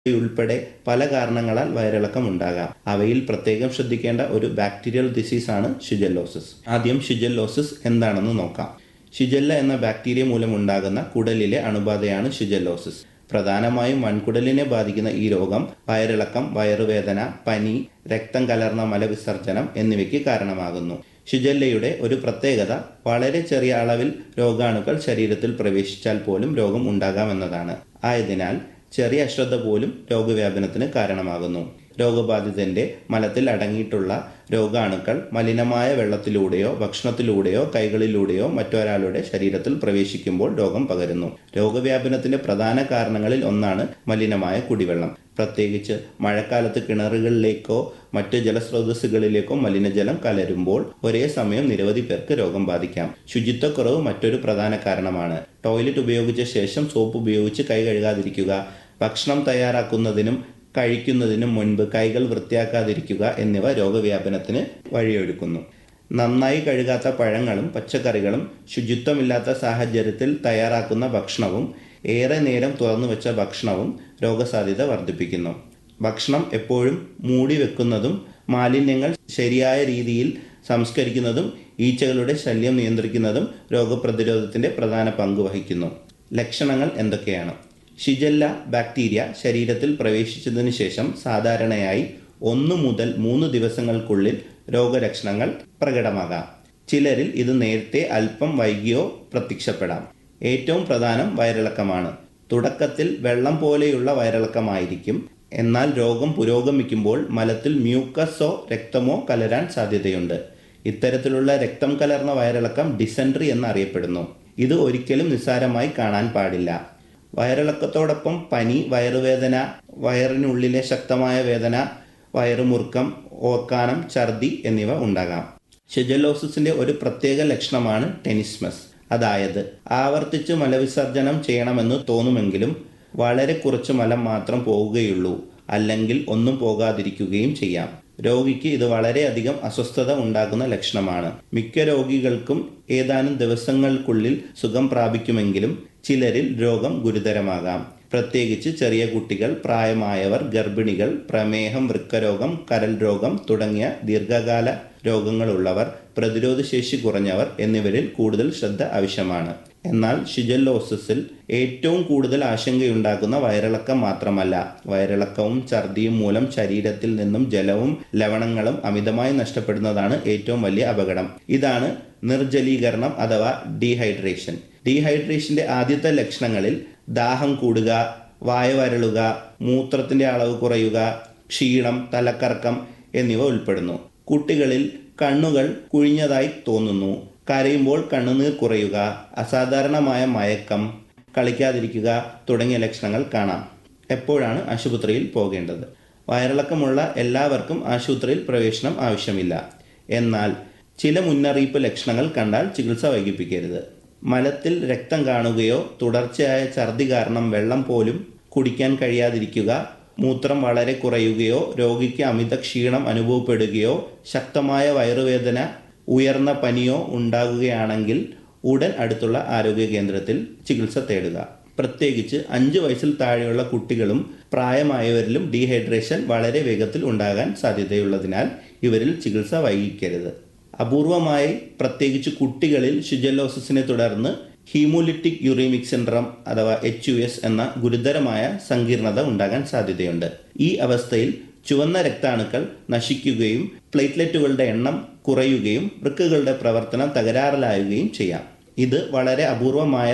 ഉൾപ്പെടെ പല കാരണങ്ങളാൽ വയറിളക്കം ഉണ്ടാകാം അവയിൽ പ്രത്യേകം ശ്രദ്ധിക്കേണ്ട ഒരു ബാക്ടീരിയൽ ഡിസീസാണ് ഷിജല്ലോസിസ് ആദ്യം ഷിജല്ലോസിസ് എന്താണെന്ന് നോക്കാം ഷിജല്ല എന്ന ബാക്ടീരിയ മൂലമുണ്ടാകുന്ന കുടലിലെ അണുബാധയാണ് ഷിജല്ലോസിസ് പ്രധാനമായും വൻകുടലിനെ ബാധിക്കുന്ന ഈ രോഗം വയറിളക്കം വയറുവേദന പനി രക്തം കലർന്ന മലവിസർജനം എന്നിവയ്ക്ക് കാരണമാകുന്നു ഷിജല്ലയുടെ ഒരു പ്രത്യേകത വളരെ ചെറിയ അളവിൽ രോഗാണുക്കൾ ശരീരത്തിൽ പ്രവേശിച്ചാൽ പോലും രോഗം ഉണ്ടാകാമെന്നതാണ് ആയതിനാൽ ചെറിയ അശ്രദ്ധ പോലും രോഗവ്യാപനത്തിന് കാരണമാകുന്നു രോഗബാധിതന്റെ മലത്തിൽ അടങ്ങിയിട്ടുള്ള രോഗാണുക്കൾ മലിനമായ വെള്ളത്തിലൂടെയോ ഭക്ഷണത്തിലൂടെയോ കൈകളിലൂടെയോ മറ്റൊരാളുടെ ശരീരത്തിൽ പ്രവേശിക്കുമ്പോൾ രോഗം പകരുന്നു രോഗവ്യാപനത്തിന്റെ പ്രധാന കാരണങ്ങളിൽ ഒന്നാണ് മലിനമായ കുടിവെള്ളം പ്രത്യേകിച്ച് മഴക്കാലത്ത് കിണറുകളിലേക്കോ മറ്റ് ജലസ്രോതസ്സുകളിലേക്കോ മലിനജലം കലരുമ്പോൾ ഒരേ സമയം നിരവധി പേർക്ക് രോഗം ബാധിക്കാം ശുചിത്വക്കുറവ് മറ്റൊരു പ്രധാന കാരണമാണ് ടോയ്ലറ്റ് ഉപയോഗിച്ച ശേഷം സോപ്പ് ഉപയോഗിച്ച് കൈ കഴുകാതിരിക്കുക ഭക്ഷണം തയ്യാറാക്കുന്നതിനും കഴിക്കുന്നതിനും മുൻപ് കൈകൾ വൃത്തിയാക്കാതിരിക്കുക എന്നിവ രോഗവ്യാപനത്തിന് വഴിയൊരുക്കുന്നു നന്നായി കഴുകാത്ത പഴങ്ങളും പച്ചക്കറികളും ശുചിത്വമില്ലാത്ത സാഹചര്യത്തിൽ തയ്യാറാക്കുന്ന ഭക്ഷണവും ഏറെ നേരം തുറന്നു വെച്ച ഭക്ഷണവും രോഗസാധ്യത വർദ്ധിപ്പിക്കുന്നു ഭക്ഷണം എപ്പോഴും മൂടി വെക്കുന്നതും മാലിന്യങ്ങൾ ശരിയായ രീതിയിൽ സംസ്കരിക്കുന്നതും ഈച്ചകളുടെ ശല്യം നിയന്ത്രിക്കുന്നതും രോഗപ്രതിരോധത്തിന്റെ പ്രധാന പങ്ക് വഹിക്കുന്നു ലക്ഷണങ്ങൾ എന്തൊക്കെയാണ് ഷിജല്ല ബാക്ടീരിയ ശരീരത്തിൽ പ്രവേശിച്ചതിന് ശേഷം സാധാരണയായി ഒന്ന് മുതൽ മൂന്ന് ദിവസങ്ങൾക്കുള്ളിൽ രോഗലക്ഷണങ്ങൾ പ്രകടമാകാം ചിലരിൽ ഇത് നേരത്തെ അല്പം വൈകിയോ പ്രത്യക്ഷപ്പെടാം ഏറ്റവും പ്രധാനം വയറിളക്കമാണ് തുടക്കത്തിൽ വെള്ളം പോലെയുള്ള വയറിളക്കമായിരിക്കും എന്നാൽ രോഗം പുരോഗമിക്കുമ്പോൾ മലത്തിൽ മ്യൂക്കസോ രക്തമോ കലരാൻ സാധ്യതയുണ്ട് ഇത്തരത്തിലുള്ള രക്തം കലർന്ന വയറിളക്കം ഡിസെൻട്രി എന്നറിയപ്പെടുന്നു ഇത് ഒരിക്കലും നിസ്സാരമായി കാണാൻ പാടില്ല വയറിളക്കത്തോടൊപ്പം പനി വയറുവേദന വയറിനുള്ളിലെ ശക്തമായ വേദന വയറുമുറുക്കം ഓക്കാനം ഛർദി എന്നിവ ഉണ്ടാകാം ഷിജലോസിന്റെ ഒരു പ്രത്യേക ലക്ഷണമാണ് ടെനിസ്മസ് അതായത് ആവർത്തിച്ച് മലവിസർജനം ചെയ്യണമെന്ന് തോന്നുമെങ്കിലും വളരെ കുറച്ച് മലം മാത്രം പോവുകയുള്ളൂ അല്ലെങ്കിൽ ഒന്നും പോകാതിരിക്കുകയും ചെയ്യാം രോഗിക്ക് ഇത് വളരെയധികം അസ്വസ്ഥത ഉണ്ടാകുന്ന ലക്ഷണമാണ് മിക്ക രോഗികൾക്കും ഏതാനും ദിവസങ്ങൾക്കുള്ളിൽ സുഖം പ്രാപിക്കുമെങ്കിലും ചിലരിൽ രോഗം ഗുരുതരമാകാം പ്രത്യേകിച്ച് ചെറിയ കുട്ടികൾ പ്രായമായവർ ഗർഭിണികൾ പ്രമേഹം വൃക്കരോഗം കരൽ രോഗം തുടങ്ങിയ ദീർഘകാല രോഗങ്ങളുള്ളവർ പ്രതിരോധശേഷി കുറഞ്ഞവർ എന്നിവരിൽ കൂടുതൽ ശ്രദ്ധ ആവശ്യമാണ് എന്നാൽ ഷിജല്ലോസിസിൽ ഏറ്റവും കൂടുതൽ ആശങ്കയുണ്ടാക്കുന്ന വയറിളക്കം മാത്രമല്ല വയറിളക്കവും ഛർദിയും മൂലം ശരീരത്തിൽ നിന്നും ജലവും ലവണങ്ങളും അമിതമായി നഷ്ടപ്പെടുന്നതാണ് ഏറ്റവും വലിയ അപകടം ഇതാണ് നിർജ്ജലീകരണം അഥവാ ഡീഹൈഡ്രേഷൻ ഡീഹൈഡ്രേഷന്റെ ആദ്യത്തെ ലക്ഷണങ്ങളിൽ ദാഹം കൂടുക വായ വരളുക മൂത്രത്തിന്റെ അളവ് കുറയുക ക്ഷീണം തലക്കറക്കം എന്നിവ ഉൾപ്പെടുന്നു കുട്ടികളിൽ കണ്ണുകൾ കുഴിഞ്ഞതായി തോന്നുന്നു കരയുമ്പോൾ കണ്ണുനീർ കുറയുക അസാധാരണമായ മയക്കം കളിക്കാതിരിക്കുക തുടങ്ങിയ ലക്ഷണങ്ങൾ കാണാം എപ്പോഴാണ് ആശുപത്രിയിൽ പോകേണ്ടത് വയറിളക്കമുള്ള എല്ലാവർക്കും ആശുപത്രിയിൽ പ്രവേശനം ആവശ്യമില്ല എന്നാൽ ചില മുന്നറിയിപ്പ് ലക്ഷണങ്ങൾ കണ്ടാൽ ചികിത്സ വൈകിപ്പിക്കരുത് മലത്തിൽ രക്തം കാണുകയോ തുടർച്ചയായ ഛർദി കാരണം വെള്ളം പോലും കുടിക്കാൻ കഴിയാതിരിക്കുക മൂത്രം വളരെ കുറയുകയോ രോഗിക്ക് അമിത ക്ഷീണം അനുഭവപ്പെടുകയോ ശക്തമായ വയറുവേദന ഉയർന്ന പനിയോ ഉണ്ടാകുകയാണെങ്കിൽ ഉടൻ അടുത്തുള്ള ആരോഗ്യ കേന്ദ്രത്തിൽ ചികിത്സ തേടുക പ്രത്യേകിച്ച് അഞ്ച് വയസ്സിൽ താഴെയുള്ള കുട്ടികളും പ്രായമായവരിലും ഡീഹൈഡ്രേഷൻ വളരെ വേഗത്തിൽ ഉണ്ടാകാൻ സാധ്യതയുള്ളതിനാൽ ഇവരിൽ ചികിത്സ വൈകിക്കരുത് അപൂർവമായി പ്രത്യേകിച്ച് കുട്ടികളിൽ ഷിജലോസിസിനെ തുടർന്ന് ഹീമോലിറ്റിക് യുറീമിക് സിൻഡ്രം അഥവാ എച്ച് യു എസ് എന്ന ഗുരുതരമായ സങ്കീർണത ഉണ്ടാകാൻ സാധ്യതയുണ്ട് ഈ അവസ്ഥയിൽ ചുവന്ന രക്താണുക്കൾ നശിക്കുകയും പ്ലേറ്റ്ലെറ്റുകളുടെ എണ്ണം കുറയുകയും വൃക്കുകളുടെ പ്രവർത്തനം തകരാറിലാവുകയും ചെയ്യാം ഇത് വളരെ അപൂർവമായ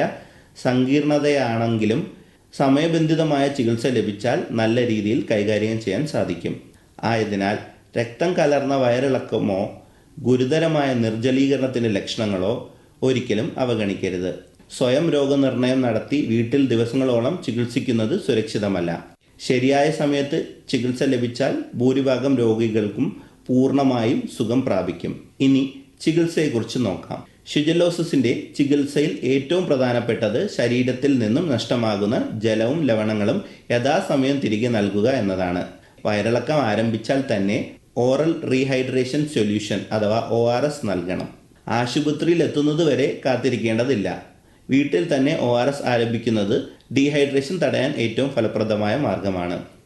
സങ്കീർണതയാണെങ്കിലും സമയബന്ധിതമായ ചികിത്സ ലഭിച്ചാൽ നല്ല രീതിയിൽ കൈകാര്യം ചെയ്യാൻ സാധിക്കും ആയതിനാൽ രക്തം കലർന്ന വയറിളക്കമോ ഗുരുതരമായ നിർജ്ജലീകരണത്തിന്റെ ലക്ഷണങ്ങളോ ഒരിക്കലും അവഗണിക്കരുത് സ്വയം രോഗനിർണയം നടത്തി വീട്ടിൽ ദിവസങ്ങളോളം ചികിത്സിക്കുന്നത് സുരക്ഷിതമല്ല ശരിയായ സമയത്ത് ചികിത്സ ലഭിച്ചാൽ ഭൂരിഭാഗം രോഗികൾക്കും പൂർണ്ണമായും സുഖം പ്രാപിക്കും ഇനി ചികിത്സയെക്കുറിച്ച് നോക്കാം ഷിജലോസിന്റെ ചികിത്സയിൽ ഏറ്റവും പ്രധാനപ്പെട്ടത് ശരീരത്തിൽ നിന്നും നഷ്ടമാകുന്ന ജലവും ലവണങ്ങളും യഥാസമയം തിരികെ നൽകുക എന്നതാണ് വയറിളക്കം ആരംഭിച്ചാൽ തന്നെ ഓറൽ റീഹൈഡ്രേഷൻ സൊല്യൂഷൻ അഥവാ ഒ ആർ എസ് നൽകണം ആശുപത്രിയിൽ എത്തുന്നത് വരെ കാത്തിരിക്കേണ്ടതില്ല വീട്ടിൽ തന്നെ ഒ ആർ എസ് ആരംഭിക്കുന്നത് ഡീഹൈഡ്രേഷൻ തടയാൻ ഏറ്റവും ഫലപ്രദമായ മാർഗമാണ്